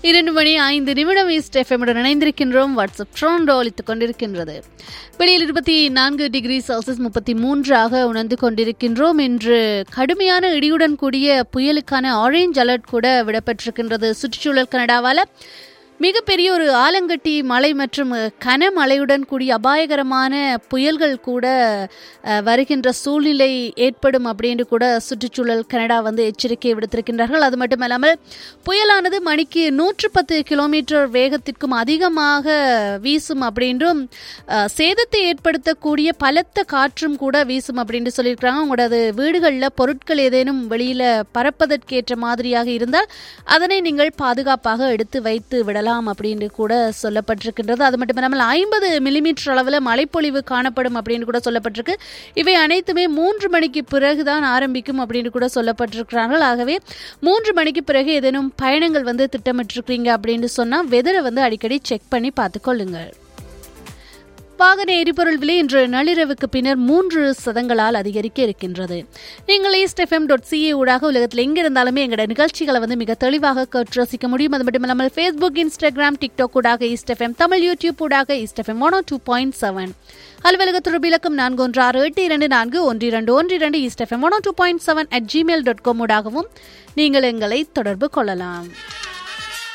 இரண்டு மணி ஐந்து நிமிடம் ஈஸ்ட் எஃப்எம்முடன் இணைந்திருக்கின்றோம் வாட்ஸ்அப் ட்ரோண்டோ அளித்துக் கொண்டிருக்கின்றது வெளியில் இருபத்தி நான்கு டிகிரி செல்சியஸ் முப்பத்தி மூன்றாக உணர்ந்து கொண்டிருக்கின்றோம் இன்று கடுமையான இடியுடன் கூடிய புயலுக்கான ஆரஞ்ச் அலர்ட் கூட விடப்பட்டிருக்கின்றது சுற்றுச்சூழல் கனடாவால் மிகப்பெரிய ஒரு ஆலங்கட்டி மழை மற்றும் கனமழையுடன் கூடிய அபாயகரமான புயல்கள் கூட அஹ், வருகின்ற சூழ்நிலை ஏற்படும் அப்படின்னு கூட சுற்றுச்சூழல் கனடா வந்து எச்சரிக்கை விடுத்திருக்கின்றார்கள் அது மட்டுமல்லாமல் புயலானது மணிக்கு நூற்று பத்து கிலோமீட்டர் வேகத்திற்கும் அதிகமாக வீசும் அப்படின்றும் அஹ், சேதத்தை ஏற்படுத்தக்கூடிய பலத்த காற்றும் கூட வீசும் அப்படின்னு சொல்லியிருக்கிறாங்க உங்களோட வீடுகளில் பொருட்கள் ஏதேனும் வெளியில் பறப்பதற்கேற்ற மாதிரியாக இருந்தால் அதனை நீங்கள் பாதுகாப்பாக எடுத்து வைத்து விடலாம் அப்படின்னு கூட சொல்லப்பட்டிருக்கின்றது அது மட்டும் இல்லாமல் ஐம்பது மில்லிமீட்டர் அளவில் மழைப்பொழிவு காணப்படும் அப்படின்னு கூட சொல்லப்பட்டிருக்கு இவை அனைத்துமே மூன்று மணிக்கு பிறகுதான் ஆரம்பிக்கும் அப்படின்னு கூட சொல்லப்பட்டிருக்கிறார்கள் ஆகவே மூன்று மணிக்கு பிறகு ஏதேனும் பயணங்கள் வந்து திட்டமிட்டிருக்கிறீங்க அப்படின்னு சொன்னால் வெதரை வந்து அடிக்கடி செக் பண்ணி பார்த்துக்கொள்ளுங்கள் வாகன எரிபொருள் விலை இன்று நள்ளிரவுக்கு பின்னர் மூன்று சதங்களால் அதிகரிக்க இருக்கின்றது நீங்கள் ஈஸ்ட் எஃப்எம் டாட் சிஏ ஊடாக உலகத்தில் எங்க இருந்தாலுமே எங்களோட நிகழ்ச்சிகளை வந்து மிக தெளிவாக கேட்டு ரசிக்க முடியும் அது மட்டும் இல்லாமல் ஃபேஸ்புக் இன்ஸ்டாகிராம் டிக்டாக் ஊடாக ஈஸ்ட் எஃப்எம் தமிழ் யூடியூப் ஊடாக East FM one two point seven அலுவலக தொடர்பு இலக்கம் நான்கு ஒன்று ஆறு எட்டு இரண்டு நான்கு ஒன்று இரண்டு ஒன்று இரண்டு East FM one two point seven at Gmail dot com ஊடாகவும் நீங்கள் எங்களை தொடர்பு கொள்ளலாம்